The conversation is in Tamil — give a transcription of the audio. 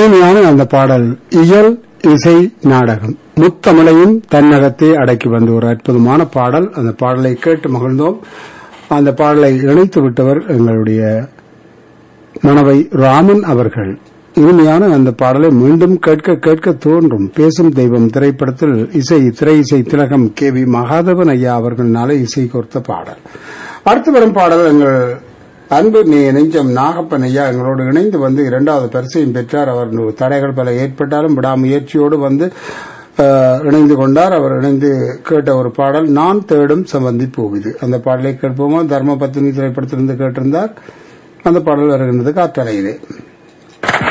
இனிமையான அந்த பாடல் இயல் இசை நாடகம் முத்தமிழையும் தன்னகத்தை அடக்கி வந்த ஒரு அற்புதமான பாடல் அந்த பாடலை கேட்டு மகிழ்ந்தோம் அந்த பாடலை இணைத்து விட்டவர் எங்களுடைய மணவை ராமன் அவர்கள் இனிமையான அந்த பாடலை மீண்டும் கேட்க கேட்க தோன்றும் பேசும் தெய்வம் திரைப்படத்தில் இசை திரை இசை திலகம் கே வி மகாதவன் ஐயா அவர்களாலே இசை கோர்த்த பாடல் அடுத்து வரும் பாடல் எங்கள் அன்பு நீ நெஞ்சம் நாகப்பன் ஐயா எங்களோடு இணைந்து வந்து இரண்டாவது பரிசையும் பெற்றார் அவர் தடைகள் பல ஏற்பட்டாலும் விடாமுயற்சியோடு வந்து அஹ், இணைந்து கொண்டார் அவர் இணைந்து கேட்ட ஒரு பாடல் நான் தேடும் சம்பந்தி பூவிது அந்த பாடலை கேட்போமா தர்ம பத்தினி திரைப்படத்திலிருந்து கேட்டிருந்தார் அந்த பாடல் வருகின்றது காற்றலையிலே